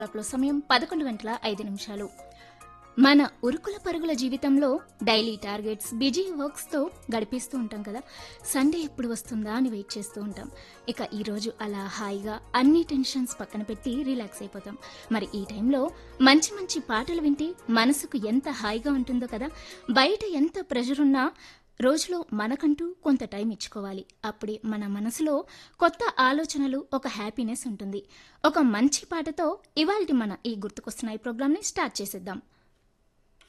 క్లాక్లో సమయం పదకొండు గంటల ఐదు నిమిషాలు మన ఉరుకుల పరుగుల జీవితంలో డైలీ టార్గెట్స్ బిజీ వర్క్స్తో గడిపేస్తూ ఉంటాం కదా సండే ఎప్పుడు వస్తుందా అని వెయిట్ చేస్తూ ఉంటాం ఇక ఈరోజు అలా హాయిగా అన్ని టెన్షన్స్ పక్కన పెట్టి రిలాక్స్ అయిపోతాం మరి ఈ టైంలో మంచి మంచి పాటలు వింటే మనసుకు ఎంత హాయిగా ఉంటుందో కదా బయట ఎంత ప్రెషర్ ఉన్నా రోజులో మనకంటూ కొంత టైం ఇచ్చుకోవాలి అప్పుడే మన మనసులో కొత్త ఆలోచనలు ఒక హ్యాపీనెస్ ఉంటుంది ఒక మంచి పాటతో ఇవాల్టి మన ఈ గుర్తుకొస్తున్నాయి ప్రోగ్రామ్ని స్టార్ట్ చేసేద్దాం